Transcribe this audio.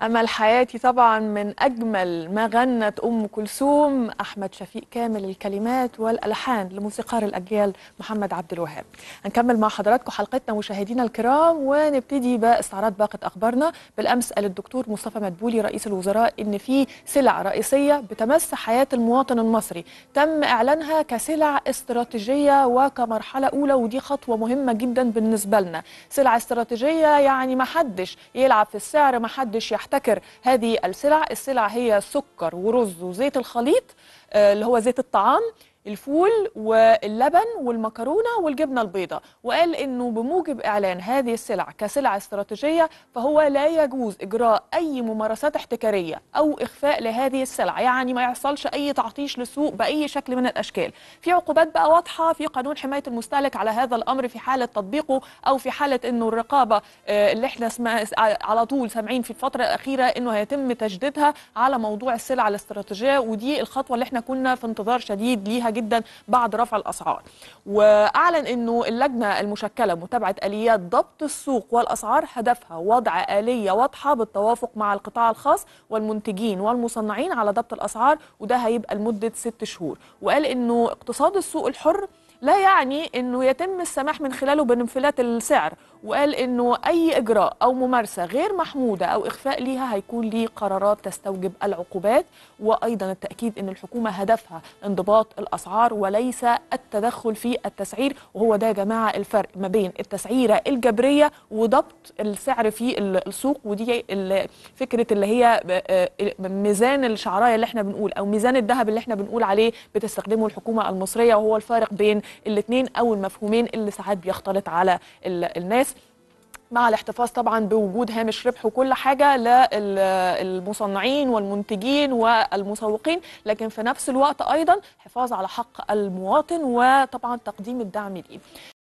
أمل حياتي طبعا من أجمل ما غنت أم كلثوم أحمد شفيق كامل الكلمات والألحان لموسيقار الأجيال محمد عبد الوهاب هنكمل مع حضراتكم حلقتنا مشاهدينا الكرام ونبتدي باستعراض باقة أخبارنا بالأمس قال الدكتور مصطفى مدبولي رئيس الوزراء إن في سلع رئيسية بتمس حياة المواطن المصري تم إعلانها كسلع استراتيجية وكمرحلة أولى ودي خطوة مهمة جدا بالنسبة لنا سلع استراتيجية يعني ما حدش يلعب في السعر ما حدش يحتاج نحتكر هذه السلع السلع هي سكر ورز وزيت الخليط آه، اللي هو زيت الطعام الفول واللبن والمكرونه والجبنه البيضاء وقال انه بموجب اعلان هذه السلع كسلع استراتيجيه فهو لا يجوز اجراء اي ممارسات احتكاريه او اخفاء لهذه السلع يعني ما يحصلش اي تعطيش للسوق باي شكل من الاشكال في عقوبات بقى واضحه في قانون حمايه المستهلك على هذا الامر في حاله تطبيقه او في حاله انه الرقابه آه، اللي احنا اسمها على طول سامعين في الفتره الاخيره انه هيتم تجديدها على موضوع السلع الاستراتيجيه ودي الخطوه اللي احنا كنا في انتظار شديد ليها جدا بعد رفع الاسعار واعلن انه اللجنه المشكله متابعه اليات ضبط السوق والاسعار هدفها وضع اليه واضحه بالتوافق مع القطاع الخاص والمنتجين والمصنعين على ضبط الاسعار وده هيبقى لمده ست شهور وقال انه اقتصاد السوق الحر لا يعني انه يتم السماح من خلاله بانفلات السعر وقال انه اي اجراء او ممارسه غير محموده او اخفاء ليها هيكون ليه قرارات تستوجب العقوبات وايضا التاكيد ان الحكومه هدفها انضباط الاسعار وليس التدخل في التسعير وهو ده يا جماعه الفرق ما بين التسعيره الجبريه وضبط السعر في السوق ودي فكره اللي هي ميزان الشعرايه اللي احنا بنقول او ميزان الذهب اللي احنا بنقول عليه بتستخدمه الحكومه المصريه وهو الفارق بين الاثنين او المفهومين اللي ساعات بيختلط على الناس مع الاحتفاظ طبعا بوجود هامش ربح وكل حاجه للمصنعين والمنتجين والمسوقين لكن في نفس الوقت ايضا حفاظ على حق المواطن وطبعا تقديم الدعم ليه